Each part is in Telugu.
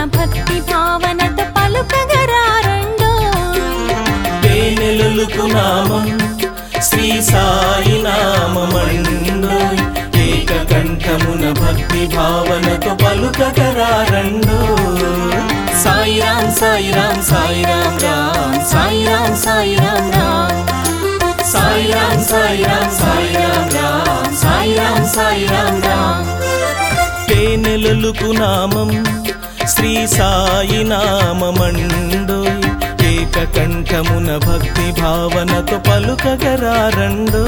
భక్తి భావనతో పలుకగరారండో తేనెలొలుకు నామం శ్రీ సాయి నామమండోయ్ ఏకకంఠమున భక్తి భావనతో పలుకగరారండో సాయిరాం సాయిరాం సాయిరాం రామ్ సాయిరాం సాయిరాం రామ్ సాయిరాం సాయిరాం సాయిరాం రామ్ సాయిరాం సాయిరాం రామ్ తేనెలొలుకు నామం శ్రీ సాయి నామమండోయ్ ఏకకంఠమున భక్తి భావనతో పలుకగరారండో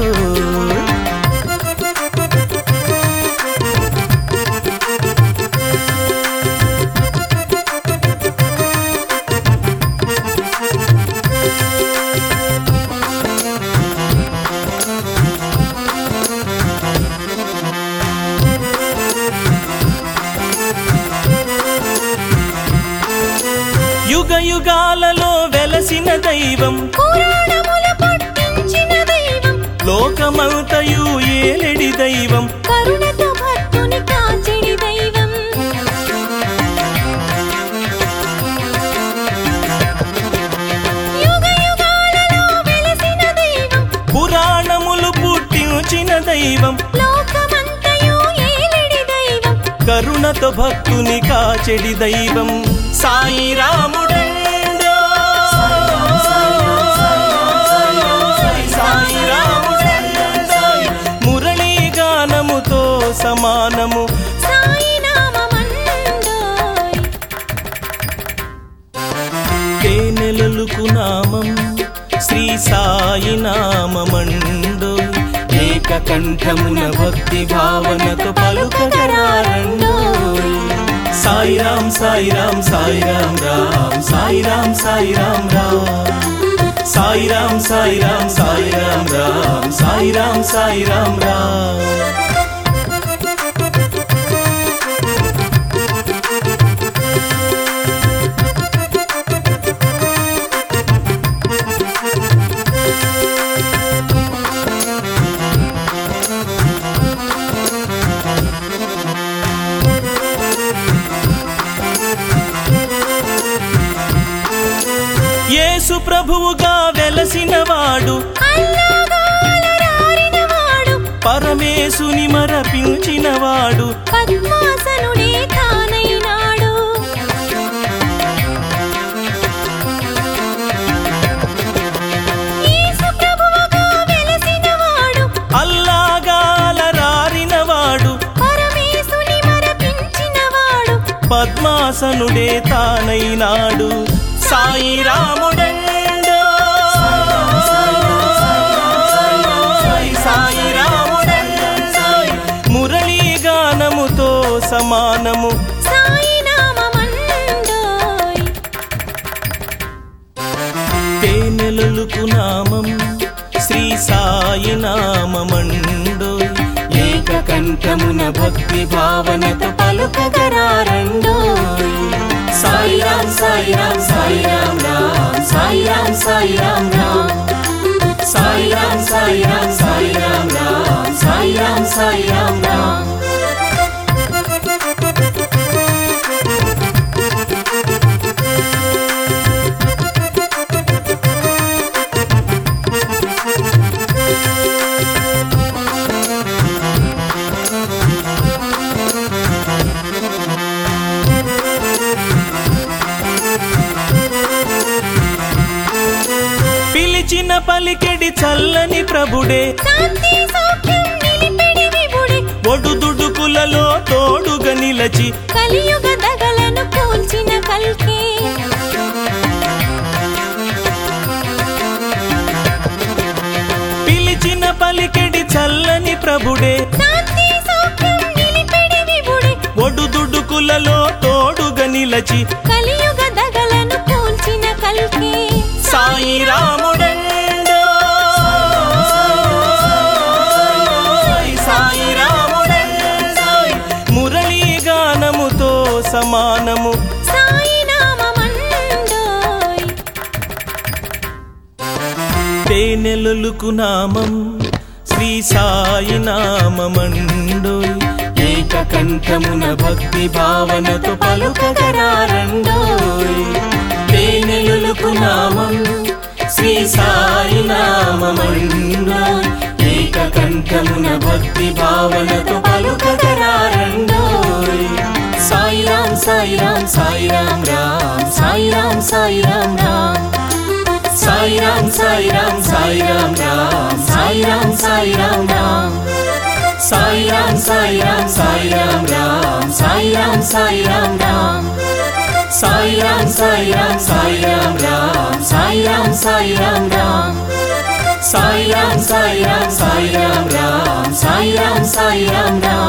యుగ యుగాలలో వెలసిన దైవం పురాణముల పుట్టించిన దైవం లోకమంతయు ఏలెడి దైవం కరుణతో భక్తుని కాచెడి దైవం యుగ యుగాలలో వెలసిన దైవం పురాణములు పుట్టించిన దైవం లోకమంతయు ఏలిడి దైవం కరుణతో భక్తుని కాచెడి దైవం సాయి రాముడండో సాయి రాముడండోయ్. మురళీ గానముతో సమానము సాయి నామమండోయ్ తేనెలలుకు నామం శ్రీ సాయి నామమండో ఏకకంఠమున భక్తి భావనతో పలుకగరారండో సాయిరాం సాయిరాం సాయిరాం రామ్ సాయిరాం సాయిరాం రామ్ సాయిరాం సాయిరాం సాయిరాం రామ్ సాయిరాం సాయిరాం రామ్ యేసు ప్రభువుగా వెలసినవాడు అల్లాగాలరారినవాడు పరమేశుని మరపించినవాడు పద్మాసనుడే తానైనాడు యేసు ప్రభువుగా వెలసినవాడు అల్లాగాలరారినవాడు పరమేశుని మరపించినవాడు పద్మాసనుడే తానైనాడు సాయి రాముడండో సాయి రాముడండోయ్. మురళీ గానముతో సమానము సాయి నామమండోయ్ తేనెలలుకు నామం శ్రీ సాయి నామమండోయ్ ఏకకంఠమున భక్తి భావనతో పలుకగరారండోయ్ సాయిరాం సాయిరాం సాయిరాం రామ్ సాయిరాం సాయిరాం రామ్ సాయిరాం సాయిరాం సాయిరాం రామ్ సాయిరాం సాయిరాం రామ్ పిలిచిన పలికెడి చల్లని ప్రభుడే శాంతి సౌఖ్యం నిలిపెడి విభుడే ఒడుదుడుకులలో తోడుగా నిలచి కలియుగ దగలను కూల్చిన కల్కే పిలిచిన పలికెడి చల్లని ప్రభుడే శాంతి సౌఖ్యం నిలిపెడి విభుడే ఒడుదుడుకులలో తోడుగా నిలచి కలియుగ దగలను కూల్చిన కల్కే సాయి రాముడండో సాయి రాముడండోయ్. మురళీ గానముతో సమానము సాయి నామమండోయ్ తేనెలొలుకు నామం శ్రీ సాయి నామమండోయ్ ఏకకంఠమున భక్తి భావనతో పలుకగరారండోయ్ తేనెలులకు నామం శ్రీ సాయి నామమండోయ్ ఏకకంఠమున భక్తి భావనతో పలుకగరారండోయ్ సాయి రామ్ సాయి రామ్ సాయి రామ్ రామ్ సాయి రామ్ సాయి రామ్ రామ్ సాయి రామ్ సాయి రామ్ సాయి రామ్ రామ్ సాయి రామ్ సాయి రామ్ రామ్ సాయి రామ్ సాయి రామ్ సాయి రామ్ రామ్ సాయి రామ్ సాయి రామ్ రామ్ సాయి రామ్ సాయి రామ్ సాయి రామ్ రామ్ సాయి రామ్ సాయి రామ్ రామ్ సాయి రామ్ సాయి రామ్ సాయి రామ్ రామ్ సాయి రామ్ సాయి రామ్ రామ్